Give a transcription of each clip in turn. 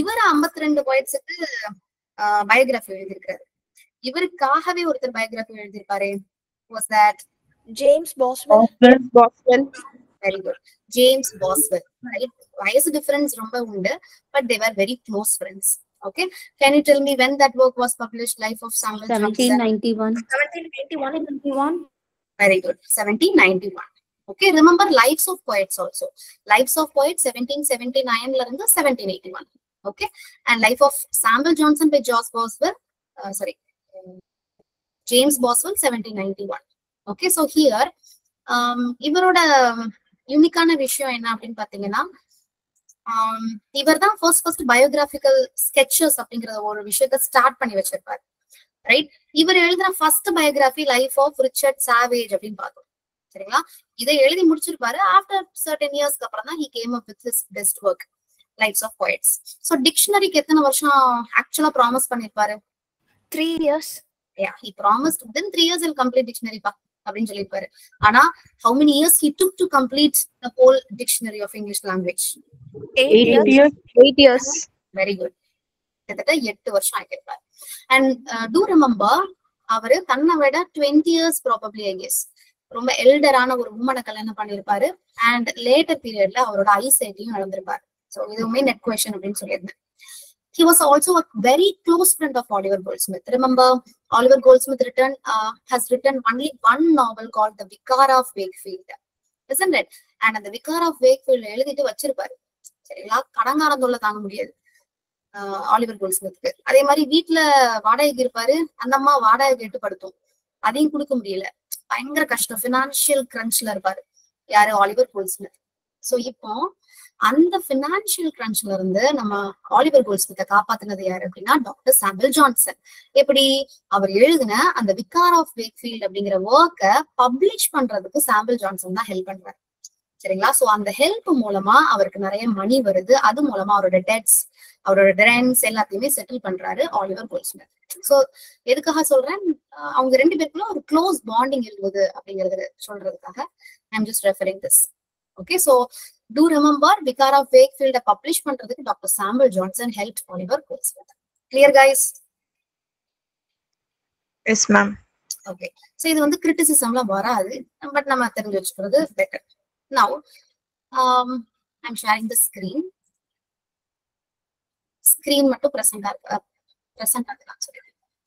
இவர் 52 ரெண்டு போய்ட்ஸுக்கு பயோகிராஃபி எழுதியிருக்காரு இவருக்காகவே ஒருத்தர் பயோகிராஃபி எழுதியிருப்பாரு was that James Boswell. Boswell, Boswell. Very good James Boswell right வயசு டிஃபரன்ஸ் ரொம்ப உண்டு but they are very close friends okay can you tell me when that work was publish life of Samuel Johnson 1791. 1791. Very good. 1791. Okay, remember Lives of Poets also. Lives of Poets 1779 ல இருந்து 1781. Okay, and Life of Samuel Johnson by George Boswell, uh, sorry, um, James Boswell 1791. Okay, so here um, இவரோட யூனிக்கான விஷயம் என்ன அப்படின்னு பாத்தீங்கன்னா இவர் தான் ஃபர்ஸ்ட் ஃபர்ஸ்ட் பயோகிராபிக்கல் ஸ்கெச்சஸ் அப்படிங்கிற ஒரு விஷயத்த ஸ்டார்ட் பண்ணி வச்சிருப்பாரு ரைட் இவர் எழுதின first biography life of Richard Savage அப்படின்னு பார்த்தோம் சரிங்களா இதை எழுதி முடிச்சிருப்பாரு ஆஃப்டர் சர்டன் இயர்ஸ்க்கு அப்புறம் தான் he came up with his best work lives of poets so டிக்ஷனரிக்கு எத்தனை வருஷம் ஆக்சுவலா ப்ராமிஸ் பண்ணிருப்பாரு Three years. yeah he promised within three years he'll complete dictionary பா அப்படின்னு சொல்லியிருப்பாரு ஆனா how many years he took to complete the whole dictionary of english language Eight, Eight years. years. Eight years. Very good கிட்டத்தட்ட எட்டு வருஷம் ஆகியிருப்பார் and two remember அவரு தன்னை விட twenty years probably I guess ரொம்ப எல்டரான ஒரு உமனை கல்யாணம் பண்ணியிருப்பாரு அண்ட் லேட்டர் பீரியட்ல அவரோட ஐசைட்டையும் இழந்திருப்பாரு ஸோ இதுவுமே நெட் கொஷன் அப்படின்னு சொல்லியிருந்தேன் he was also a very close friend of Oliver Goldsmith. Remember, Oliver Goldsmith written uh, has written only one novel called The Vicar of Wakefield, isn't it? And அந்த Vicar of Wakefield எழுதிட்டு வச்சிருப்பாரு சரிங்களா கடங்காரம் தொல்லை தாங்க முடியாது ஆஹ் Oliver கோல்ஸ்மித்க்கு அதே மாதிரி வீட்டுல வாடகைக்கு இருப்பாரு அந்த அம்மா வாடகை கேட்டு படுத்தும் அதையும் கொடுக்க முடியல பயங்கர கஷ்டம் பினான்சியல் கிரன்ச்ல இருப்பாரு யாரு ஆலிவர் கோல்ஸ்மித் சோ இப்போ அந்த பினான்சியல் கிரன்ச்ல இருந்து நம்ம ஆலிவர் கோல்ஸ்மித்தை காப்பாத்துனது யாரு அப்படின்னா டாக்டர் சாம்பல் ஜான்சன் எப்படி அவர் எழுதின அந்த விக்கார் ஆஃப் வேக்ஃபீல்ட் அப்படிங்கிற ஒர்க்கை பப்ளிஷ் பண்றதுக்கு சாம்பிள் ஜான்சன் தான் ஹெல்ப் பண்றாரு சரிங்களா சோ அந்த ஹெல்ப் மூலமா அவருக்கு நிறைய மணி வருது அது மூலமா அவரோட டெட்ஸ் அவரோட டெரன்ஸ் எல்லாத்தையுமே செட்டில் பண்றாரு ஆலிவர் கோல்ஸ்மித் சோ எதுக்காக சொல்றேன் அஹ் அவங்க ரெண்டு பேருக்குள்ள ஒரு க்ளோஸ் பாண்டிங் இருந்தது அப்படிங்கறது சொல்றதுக்காக I'm just referring this okay so to remember Vicar of Wakefield publish பண்றதுக்கு doctor Samuel Johnson help Oliver Goldsmith clear guys Yes, ma'am. Okay so இது வந்து கிரிட்டிசிசம்லாம் வராது பட் நம்ம தெரிஞ்சு வச்சுக்கிறது better now I'm sharing the screen screen மட்டும் present present ஆகலாம் சொல்லி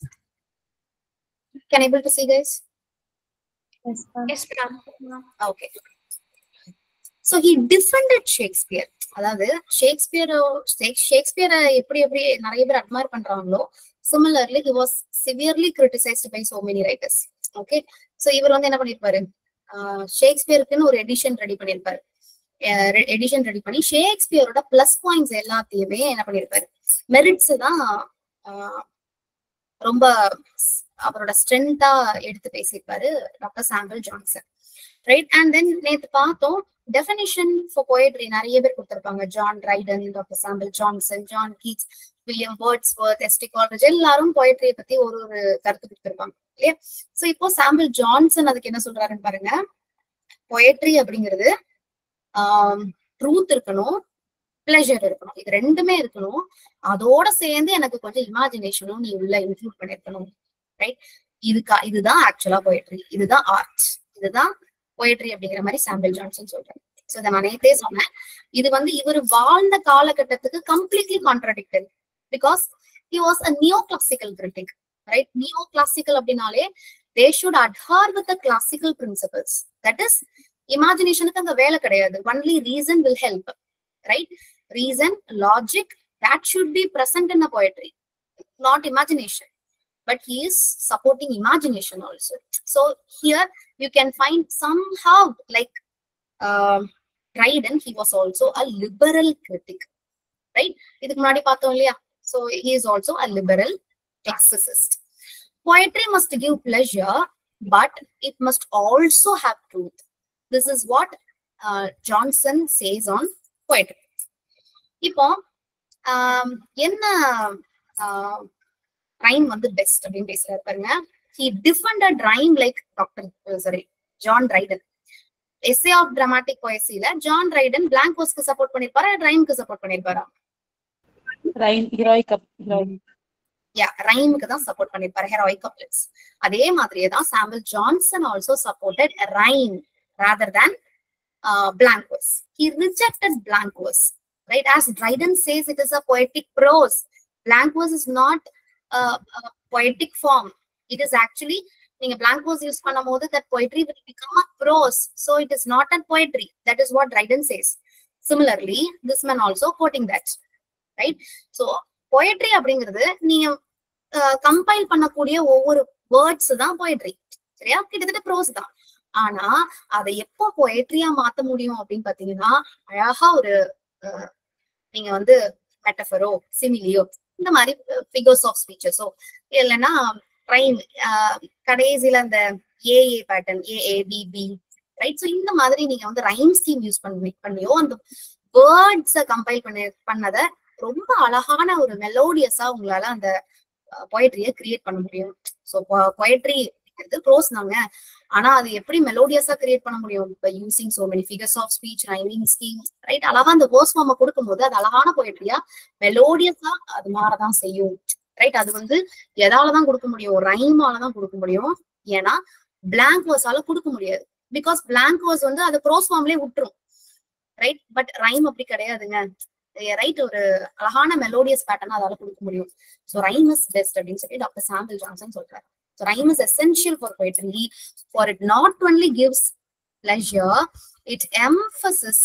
can able to see guys Yes, ma'am. Okay so he defended Shakespeare அதாவது ஷேக்ஸ்பியர் ஷேக்ஸ்பியரை எப்படி எப்படி நிறைய பேர் அட்மையர் பண்றாங்களோ similarly he was severely criticised by so many writers okay so இவர் வந்து என்ன பண்ணிருப்பாரு ஷேக்ஸ்பியருக்குன்னு ஒரு எடிஷன் ரெடி பண்ணிருப்பாரு எடிஷன் ரெடி பண்ணி ஷேக்ஸ்பியரோட பிளஸ் பாயிண்ட்ஸ் எல்லாத்தையுமே என்ன பண்ணிருப்பாரு மெரிட்ஸ் தான் ஆஹ், ரொம்ப ஸ்- அவரோட ஸ்ட்ரென்த்தா எடுத்து பேசியிருப்பாரு doctor Samuel Johnson right and then நேத்து பார்த்தோம் டெஃபினிஷன் ஃபார் போயட்ரி நிறைய பேர் கொடுத்திருப்பாங்க John Dryden doctor Samuel Johnson John Keats William Wordsworth ST Coleridge எல்லாரும் போயட்ரியை பத்தி ஒரு ஒரு கருத்து கொடுத்திருப்பாங்க இல்லையா சோ இப்போ சாம்பிள் ஜான்சன் அதுக்கு என்ன சொல்றாருன்னு பாருங்க பொயட்ரி அப்படிங்கிறது ட்ரூத் இருக்கணும் பிளஷர் இருக்கணும் இது ரெண்டுமே இருக்கணும் அதோட சேர்ந்து எனக்கு கொஞ்சம் இமேஜினேஷனும் நீ உள்ள இன்க்ளூட் பண்ணிருக்கணும் ரைட் இதுக்கா இதுதான் ஆக்சுவலா போயட்ரி இதுதான் ஆர்ட் இதுதான் போயட்ரி அப்படிங்கிற மாதிரி சாம்பிள் ஜான்சன் சொல்றாரு சோ இதை நான் நேத்தே சொன்னேன் இது வந்து இவர் வாழ்ந்த காலகட்டத்துக்கு completely contradicted because he was a neo classical critic right neo classical அப்படின்னாலே they should adhere with classical principles that is இமேஜினேஷனுக்கு அங்க வேலை கிடையாது only reason will help right reason logic that should be present in a poetry not imagination but he is supporting imagination also. So here you can find somehow like um Dryden, he was also a liberal critic, right? இதுக்கு முன்னாடி பார்த்தோம் இல்லையா so he is also a liberal classicist. Poetry must give pleasure, but it must also have truth. This is what uh, Johnson says on poetry. இப்போ ஆம், என்ன rhyme வந்து best அப்படின்னு பேசுறாரு பாருங்க he defended rhyme like doctor sorry John Dryden essay of dramatic பொயசில John Dryden blank வர்ஸ்க்கு support பண்ணிருப்பாரா ரைம்க்கு சப்போர்ட் பண்ணிருப்பாரா ரைன் ஹீரோயிக் ஹீரோயிக் யா ரைமுக்கு தான் சப்போர்ட் பண்ணிருப்பாரு ஹெரோயிக் கப்லெட்ஸ் அதே மாதிரியே தான் Samuel Johnson also supported rhyme rather than uh, blank verse. He rejected blank verse, right? As Dryden says, it is a poetic prose. Blank verse is not uh, a poetic form. It is actually நீங்க blank verse use பண்ணும்போது that poetry will become a prose. So it is not a poetry. That is what Dryden says. Similarly, this man also quoting that, right? So poetry அப்படிங்கிறது நீங்க compile பண்ணக்கூடிய ஒவ்வொரு words தான் poetry. சரியா கிட்டத்தட்ட pros தான் ஆனா அதை எப்போ பொயட்ரியா மாத்த முடியும் அப்படின்னு பாத்தீங்கன்னா அழகா ஒரு அஹ், நீங்க வந்து மெட்டஃபரோ சிமிலியோ இந்த மாதிரி ஃபிகர்ஸ் ஆஃப் ஸ்பீச்சஸோ இல்லைன்னா ரைம் கடைசியில அந்த AA pattern AA BB right so இந்த மாதிரி நீங்க வந்து ரைம் ஸ்கீம் யூஸ் பண்ணி பண்ணியோ அந்த வேர்ட்ஸை கம்பைல் பண்ண பண்ணத ரொம்ப அழகான ஒரு மெலோடியஸா உங்களால அந்த பொயட்ரியை கிரியேட் பண்ண முடியும் ஸோ பொயட்ரி ப்ரோஸ் தாங்க ஆனா அது எப்படி மெலோடியஸா கிரியேட் பண்ண முடியும் இப்ப using so many figures of speech rhyming scheme right அழகா அந்த வேர்ஸ் ஃபார்ம கொடுக்கும்போது அது அழகான போயிட்ரியா மெலோடியஸா அது மாறதான் செய்யும் ரைட் அது வந்து எதாலதான் கொடுக்க முடியும் ரைமால தான் கொடுக்க முடியும் ஏன்னா பிளாங்க் வேர்ஸால கொடுக்க முடியாது பிகாஸ் பிளாங்க் வேர்ஸ் வந்து அது ப்ரோஸ் ஃபார்ம்லயே விட்டுரும் ரைட் பட் ரைம் அப்படி கிடையாதுங்க ரைட் ஒரு அழகான மெலோடியஸ் பேட்டர்ன் அதால கொடுக்க முடியும் ஸோ ரைம் இஸ் பெஸ்ட் அப்படின்னு சொல்லி டாக்டர் சாம்பிள் ஜான்சன் சொல்றாரு So rhyme is essential for poetry, for it not only gives pleasure, it emphasis,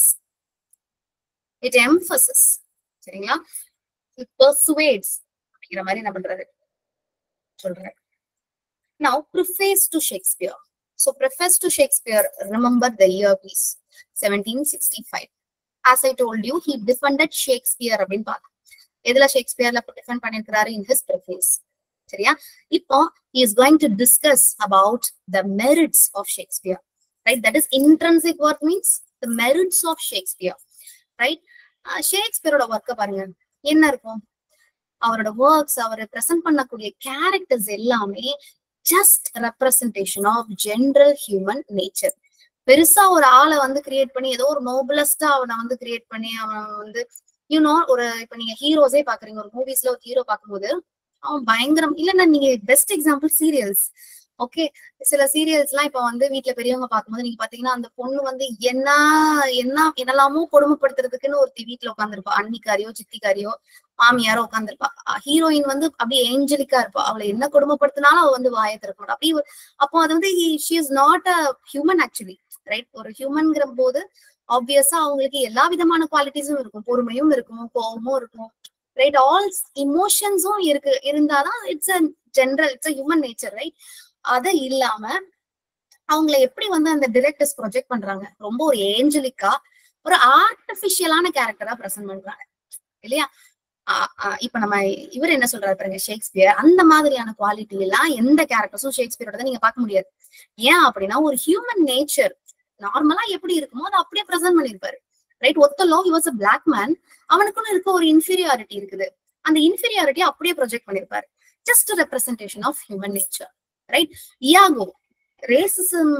it emphasis, சரிங்களா it persuades அப்படிங்கிற மாதிரி என்ன பண்றாரு சொல்றாரு now preface to Shakespeare so preface to Shakespeare remember the year please 1765 as I told you he defended Shakespeare அப்படின்னு பார்த்தோம் எதுல ஷேக்ஸ்பியர்ல டிஃபெண்ட் பண்ணிருக்கிறாரு in his preface சரியா இப்போ he is going to discuss about the merits of Shakespeare right that is intrinsic work means the merits of Shakespeare right ஆஹ் ஷேக்ஸ்பியரோட ஒர்க்க பாருங்க என்ன இருக்கும் அவரோட ஒர்க்ஸ் அவர் பிரசன்ட் பண்ணக்கூடிய கேரக்டர்ஸ் எல்லாமே just representation of general human nature பெருசா ஒரு ஆளை வந்து கிரியேட் பண்ணி ஏதோ ஒரு நோபலஸ்டா அவனை வந்து கிரியேட் பண்ணி அவன் வந்து யூனோ ஒரு இப்ப நீங்க ஹீரோஸே பாக்குறீங்க ஒரு மூவிஸ்ல ஒரு ஹீரோ பார்க்கும்போது அவன் பயங்கரம் இல்லன்னா நீங்க பெஸ்ட் எக்ஸாம்பிள் சீரியல்ஸ் ஓகே சில சீரியல்ஸ் எல்லாம் இப்ப வந்து வீட்ல பெரியவங்க பார்க்கும்போது நீங்க பாத்தீங்கன்னா அந்த பொண்ணு வந்து என்ன என்ன என்னெல்லாமோ கொடுமைப்படுத்துறதுக்குன்னு ஒருத்தி வீட்டுல உட்காந்துருப்பா அன்னிக்காரியோ சித்திக்காரியோ மாமியாரோ உட்காந்துருப்பா ஹீரோயின் வந்து அப்படியே ஏஞ்சலிக்கா இருப்பா அவளை என்ன கொடுமைப்படுத்தினாலும் அவ வந்து வாயை திறக்க மாட்டா அப்படி ஒரு- அப்போ அது வந்து she is not a human actually right ஒரு ஹியூமன்ங்கிற போது ஆப்வியஸா அவங்களுக்கு எல்லா விதமான குவாலிட்டிஸும் இருக்கும் பொறுமையும் இருக்கும் கோபமும் இருக்கும் ரைட் ஆல் இமோஷன்ஸும் இருக்கு இருந்தாதான் it's a general it's a human nature right அது இல்லாம அவங்கள எப்படி வந்து அந்த டிரெக்டர்ஸ் ப்ரொஜெக்ட் பண்றாங்க ரொம்ப ஒரு ஏஞ்சலிக்கா ஒரு ஆர்டிபிஷியலான கேரக்டரா பிரசன்ட் பண்றாங்க இல்லையா ஆ- ஆ, இப்ப நம்ம இவர் என்ன சொல்றாரு பாருங்க ஷேக்ஸ்பியர் அந்த மாதிரியான குவாலிட்டி எல்லாம் எந்த கேரக்டர்ஸும் ஷேக்ஸ்பியரோட நீங்க பார்க்க முடியாது ஏன் அப்படின்னா ஒரு ஹியூமன் நேச்சர் நார்மலா எப்படி இருக்குமோ அதை அப்படியே பிரசன்ட் பண்ணிருப்பாரு right Othello he was a black man அவனுக்குன்னு இருக்க ஒரு இன்ஃபீரியாரிட்டி இருக்குது அந்த இன்ஃபீரியாரிட்டி அப்படியே ப்ரொஜெக்ட் பண்ணிருப்பாரு just representation of human nature right Iago racism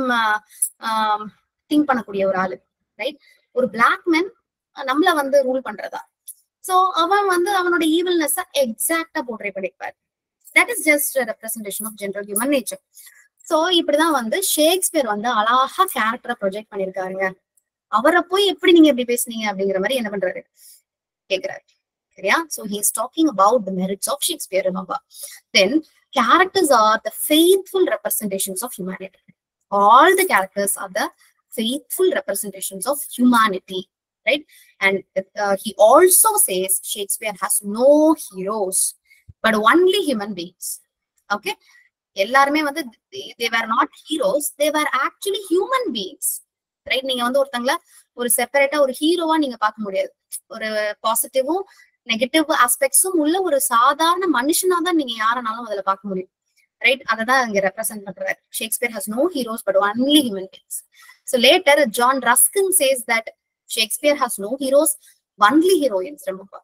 think பண்ணக்கூடிய ஒரு ஆளு ரைட் ஒரு பிளாக் மேன் நம்மள வந்து ரூல் பண்றதா சோ அவன் வந்து அவனோட ஈவில்னஸ் எக்ஸாக்டா போர்ட்ரே பண்ணிருப்பாரு that is just representation of general human nature so இப்படிதான் வந்து ஷேக்ஸ்பியர் வந்து அழகா கேரக்டரை ப்ரொஜெக்ட் பண்ணிருக்காருங்க அவரை போய் எப்படி நீங்க இப்படி பேசுனீங்க அப்படிங்கிற மாதிரி என்ன பண்றாரு கேக்குறாரு சரியா so he is talking about the merits of Shakespeare remember then characters are the faithful representations of humanity. All the characters are the faithful representations of humanity, right? And uh, he also says Shakespeare has no heroes, but only human beings. Okay? எல்லாருமே வந்து they were not heroes, they were actually human beings. Right நீங்க வந்து ஒருத்தங்கள ஒரு செப்பரேட்டா ஒரு ஹீரோவா நீங்க பார்க்க முடியாது ஒரு பாசிட்டிவும் நெகட்டிவ் ஆஸ்பெக்ட்ஸும் உள்ள ஒரு சாதாரண மனுஷனா தான் நீங்க யாரனாலும் அதுல பார்க்க முடியும் ரைட் அதை தான் இங்க ரெப்ரசென்ட் பண்றாரு Shakespeare has no heroes but only human beings so later John Ruskin says that Shakespeare has no heroes only heroines remember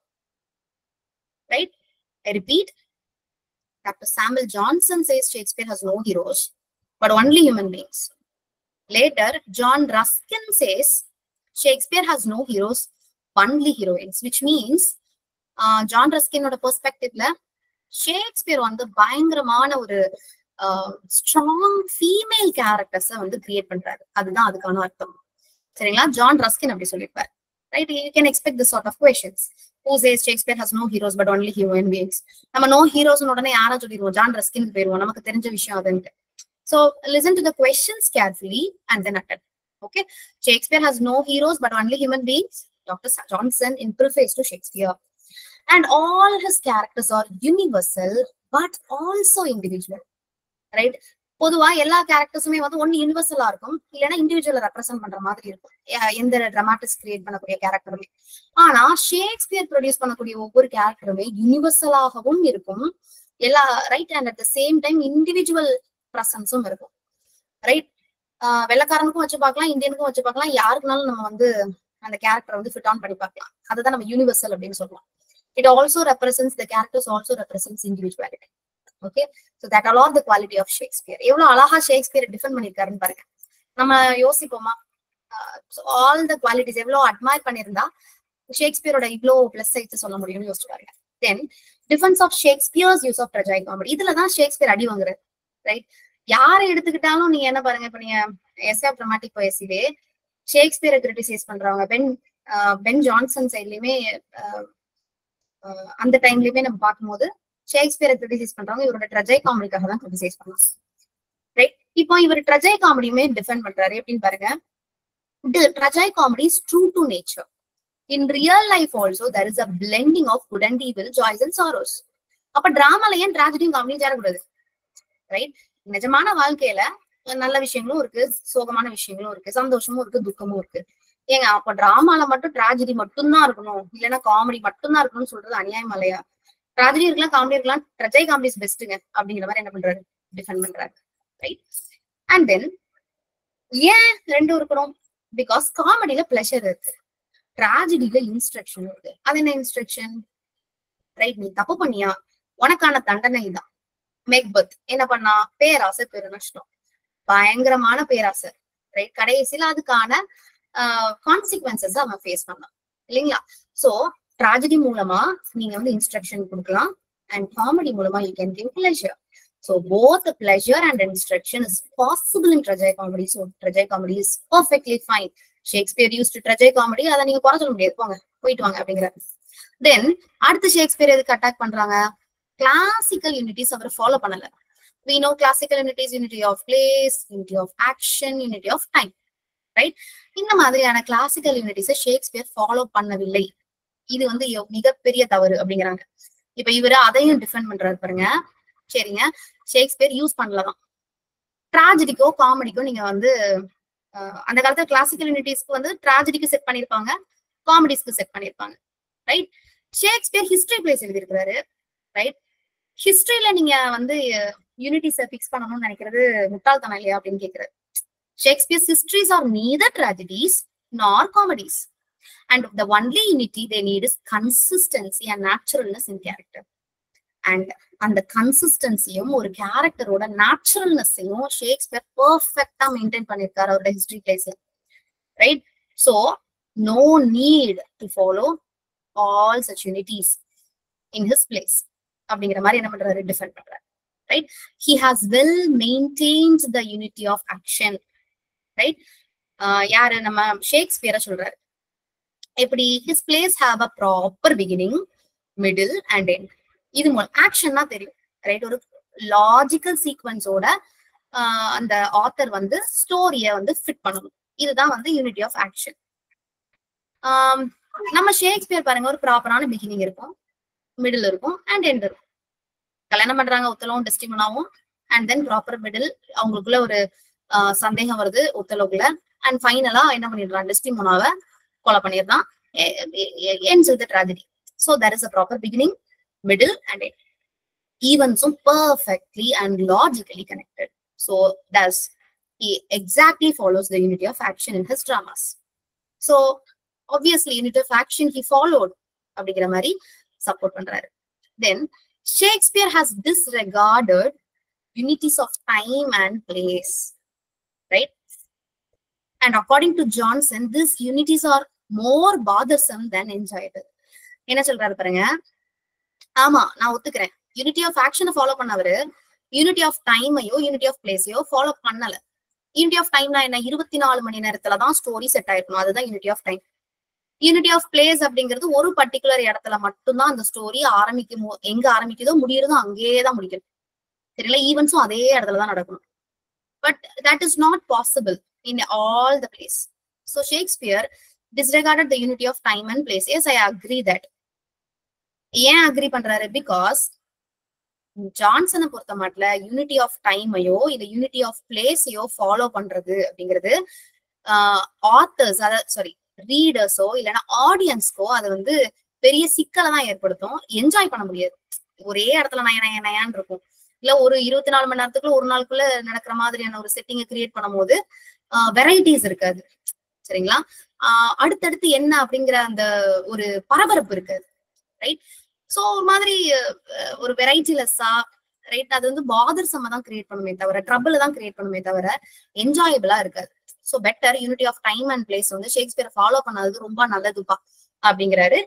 right i repeat dr samuel johnson says shakespeare has no heroes but only human beings later john ruskin says shakespeare has no heroes only heroines which means John ரஸ்கினோட பெர்ஸ்பெக்டிவ்ல Shakespeare வந்து பயங்கரமான ஒரு strong female கேரக்டர்ஸ வந்து create பண்றாரு அதுதான் அதுக்கான அர்த்தம் சரிங்களா ஜான் ரஸ்கின் அப்படி சொல்லியிருப்பாரு right you can expect this sort of questions who says Shakespeare has no heroes but only human beings நம்ம நோ ஹீரோஸ் உடனே யாரா சொல்லிடுவோம் ஜான் ரஸ்கின் போயிருவோம் நமக்கு தெரிஞ்ச விஷயம் அதுன்ட்டு so listen to the questions carefully and then attend okay Shakespeare has no heroes but only human beings Doctor Johnson in preface to Shakespeare and all his characters are universal but also individual right பொதுவா எல்லா கேரக்டர்ஸுமே வந்து ஒன்னு யூனிவர்சலா இருக்கும் இல்லைன்னா இண்டிவிஜுவலை represent பண்ற மாதிரி இருக்கும் எ- எந்த டிராமாட்டிக்ஸ் கிரியேட் பண்ணக்கூடிய கேரக்டருமே ஆனா ஷேக்ஸ்பியர் ப்ரொடியூஸ் பண்ணக்கூடிய ஒவ்வொரு கேரக்டருமே யூனிவர்சலாகவும் இருக்கும் எல்லா right and at the same time individual ப்ரசன்ஸும் இருக்கும் ரைட் வெள்ளக்காரனுக்கும் வச்சு பார்க்கலாம் இந்தியனுக்கும் வச்சு பார்க்கலாம் யாருக்குனாலும் நம்ம வந்து அந்த கேரக்டரை வந்து ஃபிட் ஆன் பண்ணி பார்க்கலாம் அதுதான் நம்ம யூனிவர்சல் அப்படின்னு சொல்லலாம் it also represents the characters also represents individuality okay so that all are the quality of Shakespeare எவ்வளவு அழகா ஷேக்ஸ்பியர் டிஃபெண்ட் பண்ணிருக்காருன்னு பாருங்க நம்ம யோசிப்போமா ஆல் த குவாலிட்டிஸ் எவ்வளவு அட்மையர் பண்ணியிருந்தா ஷேக்ஸ்பியரோட இவ்வளோ பிளஸ் சைட்ஸ் சொல்ல முடியும்னு யோசிச்சு பாருங்க then defence of Shakespeare's use of tragicomedy இதுல தான் ஷேக்ஸ்பியர் அடி வாங்குறாரு ரைட் யாரை எடுத்துக்கிட்டாலும் நீங்க என்ன பாருங்க இப்ப நீங்க எஸ் ஆஃப் ட்ரமாட்டிக் போயசிலே ஷேக்ஸ்பியரை கிரிட்டிசைஸ் பண்றவங்க பென் ஆஹ் பென் ஜான்சன் சைட்லயுமே அந்த டைம்லயுமே நம்ம பார்க்கும்போது ஷேக்ஸ்பியரை கிரிட்டிசைஸ் பண்றவங்க இவரோட ட்ரஜை காமெடிக்காக தான் கிரிட்டிசைஸ் பண்ணலாம் ரைட் இப்போ இவர் ட்ரஜை காமெடியுமே டிஃபெண்ட் பண்றாரு எப்படின்னு பாருங்க tragicomedy is true to nature in real life also there is a blending of good and evil joys and sorrows அப்ப டிராமால ஏன் டிராஜடியும் காமெடியும் சேரக்கூடாது ரைட் நிஜமான வாழ்க்கையில நல்ல விஷயங்களும் இருக்கு சோகமான விஷயங்களும் இருக்கு சந்தோஷமும் இருக்கு துக்கமும் இருக்கு ஏங்க அப்ப டிராமால மட்டும் டிராஜடி மட்டும்தான் இருக்கணும் இல்லைன்னா காமெடி மட்டும்தான் இருக்கணும்னு சொல்றது அநியாயம் இல்லையா டிராஜடி இருக்கலாம் காமெடி இருக்கலாம் ட்ரஜை காமெடிஸ் பெஸ்ட்டுங்க அப்படிங்கிற மாதிரி என்ன பண்றாரு டிஃபெண்ட் பண்றாரு ரைட் அண்ட் தென் ஏன் ரெண்டும் இருக்கணும் பிகாஸ் காமெடியில பிளஷர் இருக்கு டிராஜடியில இன்ஸ்ட்ரக்ஷன் இருக்கு அது என்ன இன்ஸ்ட்ரக்ஷன் ரைட் நீ தப்பு பண்ணியா உனக்கான தண்டனை தான் மேக்பத் என்ன பண்ணா பேராசை பெரு நஷ்டம் பயங்கரமான பேராசை ரைட் கடைசியில அதுக்கான கான்சிக்வன்சஸ் அவன் ஃபேஸ் பண்ணான் இல்லைங்களா சோ ட்ராஜடி மூலமா நீங்க வந்து இன்ஸ்ட்ரக்ஷன் கொடுக்கலாம் அண்ட் காமெடி மூலமா you can give pleasure so both pleasure and instruction is possible in tragicomedy so tragicomedy is perfectly fine Shakespeare use to tragicomedy அதை நீங்க குறை சொல்ல முடியாது போங்க போயிட்டு வாங்க அப்படிங்கிறாரு தென் அடுத்து ஷேக்ஸ்பியர் எதுக்கு அட்டாக் பண்றாங்க கிளாசிக்கல் யூனிட்டிஸ் அவர் ஃபாலோ பண்ணல we know classical unities unity of place unity of action unity of time right இந்த மாதிரியான கிளாசிக்கல் யூனிட்டிஸை ஷேக்ஸ்பியர் ஃபாலோ பண்ணவில்லை இது வந்து எவ்- மிகப்பெரிய தவறு அப்படிங்கிறாங்க இப்ப இவரு அதையும் டிஃபெண்ட் பண்றாரு பாருங்க சரிங்க ஷேக்ஸ்பியர் யூஸ் பண்ணலதான் ட்ராஜடிக்கோ காமெடிக்கோ நீங்க வந்து அஹ், அந்த காலத்துல கிளாசிக்கல் யூனிட்டிஸ்க்கு வந்து ட்ராஜடிக்கு செட் பண்ணிருப்பாங்க காமெடிஸ்க்கு செட் பண்ணிருப்பாங்க ரைட் ஷேக்ஸ்பியர் ஹிஸ்டரி பிளேஸ் எழுதியிருக்கிறாரு ரைட் ஹிஸ்டரியில நீங்க வந்து யூனிட்டிஸை ஃபிக்ஸ் பண்ணணும்னு நினைக்கிறது முட்டாள்தனம் இல்லையா அப்படின்னு கேக்குறாரு Shakespeare's histories are neither tragedies nor comedies and the only unity they need is consistency and naturalness in character and அந்த கன்சிஸ்டன்சியும் ஒரு கேரக்டரோட நேச்சுரல்னஸையும் ஷேக்ஸ்பியர் பெர்ஃபெக்டா மெயின்டைன் பண்ணிருக்காரு அவரோட ஹிஸ்டரி பிளேஸ்ல right so no need to follow all such unities in his plays அப்படிங்கிற மாதிரி என்ன பண்றாரு டிஃபெண்ட் பண்றாரு right he has well maintained the unity of action right யாரு நம்ம ஷேக்ஸ்பியரை சொல்றாரு எப்படி his plays have a proper beginning middle and end இது மூலம் ஆக்ஷன்னா தெரியும் ரைட் ஒரு லாஜிக்கல் சீக்வன்ஸோட அந்த ஆத்தர் வந்து ஸ்டோரிய வந்து ஃபிட் பண்ணணும் இதுதான் வந்து யூனிட்டி ஆஃப் ஆக்ஷன் நம்ம ஷேக்ஸ்பியர் பாருங்க ஒரு ப்ராப்பரான பிகினிங் இருக்கும் மிடில் இருக்கும் அண்ட் எண்ட் இருக்கும் கல்யாணம் பண்றாங்க ஒத்தலவும் டெஸ்டிமனாவும் அண்ட் தென் ப்ராப்பர் மிடில் அவங்களுக்குள்ள ஒரு ஆஹ், சந்தேகம் வருது ஒத்தலவுக்குள்ள அண்ட் ஃபைனலா என்ன பண்ணிடுறான் டெஸ்டிமோனாவை கொலை பண்ணிடுறான் ends with the tragedy so there is a proper beginning middle and end events perfectly and logically connected so thus he exactly follows the unity of action in his dramas so obviously unity of action he followed அப்படிங்கிற மாதிரி support பண்றாரு then Shakespeare has disregarded unities of time and place right and according to johnson these unities are more bothersome than enjoyable என்ன சொல்றாரு பாருங்க ஆமா நான் ஒத்துக்கிறேன் unity of ஆக்ஷனை ஃபாலோ பண்ணவரு யூனிட்டி ஆஃப் டைமையோ யூனிட்டி ஆஃப் பிளேஸையோ ஃபாலோ பண்ணல யூனிட்டி ஆஃப் டைம்னா என்ன இருபத்தி நாலு மணி நேரத்துல தான் ஸ்டோரி செட் ஆயிருக்கணும் அதுதான் unity of time unity of place அப்படிங்கிறது ஒரு பர்டிகுலர் இடத்துல மட்டும்தான் அந்த ஸ்டோரி ஆரம்பிக்கும் போ- எங்க ஆரம்பிக்குதோ முடியறதோ அங்கேயே தான் முடிக்கணும் தெரியல ஈவெண்ட்ஸும் அதே இடத்துல தான் நடக்கணும் but that is not possible in all the place so Shakespeare disregarded the unity of time and place yes i agree that ஏன் அக்ரி பண்றாரு பிகாஸ் ஜான்சனை பொறுத்த மாட்டில் யூனிட்டி ஆஃப் டைமையோ இல்ல யூனிட்டி ஆஃப் பிளேஸையோ ஃபாலோ பண்றது அப்படிங்கிறது ஆத்தர்ஸ் அதாவது சாரி ரீடர்ஸோ இல்லைன்னா ஆடியன்ஸ்க்கோ அது வந்து பெரிய சிக்கலை தான் ஏற்படுத்தும் என்ஜாய் பண்ண முடியாது ஒரே இடத்துல நய நய நயான்னு இருக்கும் இல்ல ஒரு இருபத்தி நாலு மணி நேரத்துக்குள்ள ஒரு நாளுக்குள்ள நடக்கிற மாதிரியான ஒரு செட்டிங்கை கிரியேட் பண்ணும்போது வெரைட்டிஸ் இருக்காது சரிங்களா ஆஹ் அடுத்தடுத்து என்ன அப்படிங்கிற அந்த ஒரு பரபரப்பு இருக்காது ரைட் சோ ஒரு மாதிரி அஹ், ஒரு வெரைட்டி லெஸ்ஸா ரைட் அது வந்து பாதர்சமா தான் கிரியேட் பண்ணுமே தவிர ட்ரபிள் தான் கிரியேட் பண்ணுமே தவிர என்ஜாயபிளா இருக்காது so better unity of time and place வந்து ஷேக்ஸ்பியர் ஃபாலோ பண்ணது ரொம்ப நல்லதுப்பா அப்படிங்கிறாரு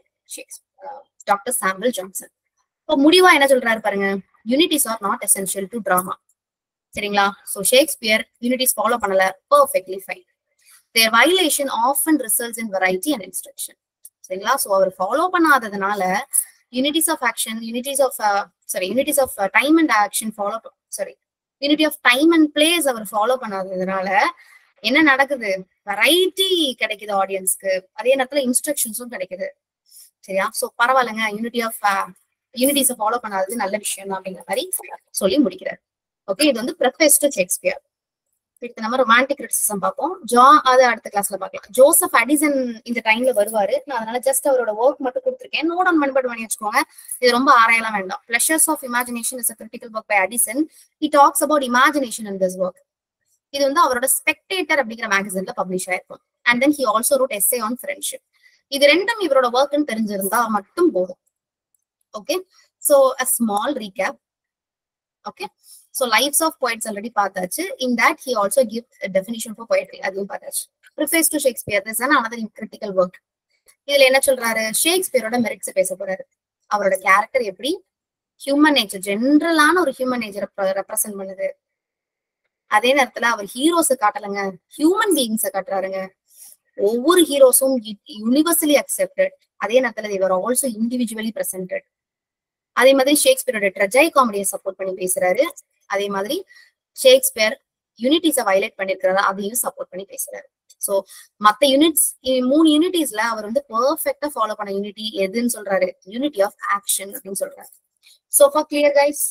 டாக்டர் சாம்பிள் ஜான்சன் இப்போ முடிவா என்ன சொல்றாரு பாருங்க unities are not essential to drama சரிங்களா சோ ஷேக்ஸ்பியர் யூனிட்டிஸ் ஃபாலோ பண்ணல perfectly fine there violation often results in variety and instruction சரிங்களா சோ அவர் ஃபாலோ பண்ணாததுனால unities of action unities of sorry unities of time and action follow sorry unity of time and place அவர் follow பண்ணாததுனால என்ன நடக்குது variety கிடைக்குது ஆடியன்ஸ்க்கு அதே நேரத்துல இன்ஸ்ட்ரக்ஷன்ஸும் கிடைக்குது சரியா சோ பரவாயில்லைங்க யூனிட்டி ஆஃப் யூனிட்டிஸை ஃபாலோ பண்ணாதது நல்ல விஷயம் தான் அப்படிங்கிற மாதிரி சொல்லி முடிக்கிறார் ஓகே இது வந்து ப்ரெஃபேஸ் டு ஷேக்ஸ்பியர் அடுத்து நம்ம ரொமான்டிக் கிரிட்டிசிசம் பார்ப்போம் ஜா அது அடுத்த கிளாஸ்ல பார்க்கலாம் ஜோசப் அடிசன் இந்த டைம்ல வருவாரு நான் அதனால ஜஸ்ட் அவரோட ஒர்க் மட்டும் கொடுத்துருக்கேன் நோட் ஆன் மண்பட் பண்ணி வச்சுக்கோங்க இது ரொம்ப ஆராயலாம் வேண்டாம் pleasures of imagination is critical work by Addison he talks about imagination in this work இது வந்து அவரோட ஸ்பெக்டேட்டர் அப்படிங்கிற மேகசின்ல பப்ளிஷ் ஆயிருக்கும் and then he also wrote essay on friendship இது ரெண்டும் இவரோட ஒர்க்னு தெரிஞ்சிருந்தா மட்டும் போதும் okay so a small recap okay so lives of poets already பார்த்தாச்சு in that he also give definition for poetry அதுவும் பார்த்தாச்சு preface to Shakespeare this another critical work இதுல என்ன சொல்றாரு ஷேக்ஸ்பியரோட மெரிட்ஸ் பேச போறாரு அவரோட கேரக்டர் எப்படி ஹியூமன் நேச்சர் ஜென்ரலான ஒரு ஹியூமன் நேச்சரை ரெப்ரசென்ட் பண்ணுது அதே நேரத்துல அவர் ஹீரோஸை காட்டலங்க ஹியூமன் பீயிங்ஸை காட்டுறாருங்க ஒவ்வொரு ஹீரோஸும் யூனிவர்சலி அக்செப்டட் அதே நேரத்துல தேவர் ஆல்சோ இண்டிவிஜுவலி பிரசன்டட் அதே மாதிரி ஷேக்ஸ்பியரோட ட்ரெஜை காமெடியை சப்போர்ட் பண்ணி பேசுறாரு அதே மாதிரி ஷேக்ஸ்பியர் யூனிட்டிஸை வயலேட் பண்ணிருக்கிறாரு அதையும் சப்போர்ட் பண்ணி பேசுறாரு சோ மத்த யூனிட்ஸ் மூணு யூனிட்டிஸ்ல அவர் வந்து பெர்ஃபெக்டா ஃபாலோ பண்ண யூனிட்டி எதுன்னு சொல்றாரு யூனிட்டி ஆஃப் ஆக்ஷன் அப்படின்னு சொல்றாரு so far clear guys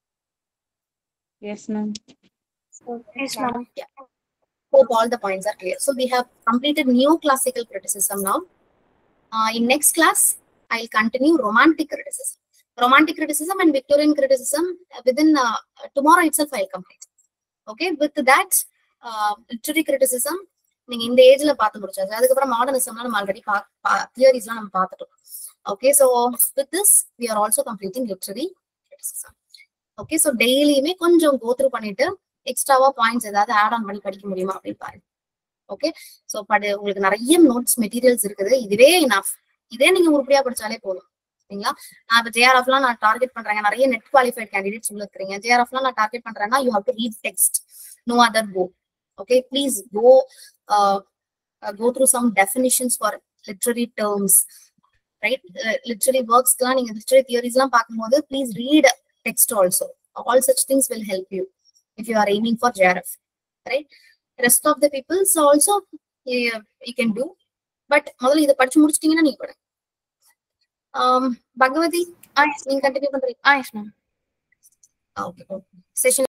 Yes, ma'am. Yes, ma'am. hope all the points are clear. So we have completed neoclassical criticism now. Uh, in next class, I'll continue romantic criticism. Romantic criticism and Victorian criticism uh, within uh, tomorrow itself I'll complete. Okay, with that, uh, literary criticism நீங்க இந்த ஏஜ்ல பார்த்து முடிச்சாச்சு அதுக்கப்புறம் மாடர்னிசம்லாம் நம்ம already தியரிஸ்லாம் நம்ம பார்த்துட்டோம் okay so with this we are also completing literary criticism. Okay so டெய்லியுமே கொஞ்சம் கோத்ரூ பண்ணிட்டு எக்ஸ்ட்ராவா பாயிண்ட்ஸ் ஏதாவது ஆட் ஆன் பண்ணி படிக்க முடியுமா அப்படின்னு பாருங்க ஓகே ஸோ படு உங்களுக்கு நிறைய நோட்ஸ் மெட்டீரியல்ஸ் இருக்குது இதுவே இனஃப் இதே நீங்க உருப்படியா படிச்சாலே போதும் சரிங்களா நான் இப்போ ஜேஆர்எஃப்லாம் நான் டார்கெட் பண்றேன் நிறைய நெட் குவாலிஃபைட் கேண்டிடேட்ஸ் உள்ள இருக்கிறீங்க ஜேஆர்எஃப்லாம் நான் டார்கெட் பண்றேன்னா you have to read text no other go okay please go go through some definitions for literary terms right literary ஒர்க்ஸ்க்குலாம் நீங்க லிட்ரரி தியரிஸ்லாம் பார்க்கும்போது please read text also all such things will help you if you are aiming for JRF, right? Rest of the people so also you, you can do. But முதல்ல இதை படிச்சு முடிச்சிட்டீங்கன்னா நீங்க படுங்க um, Bhagavathi Ah, yes, நீங்க continue பண்றீங்க ah, yes, ma'am. Okay session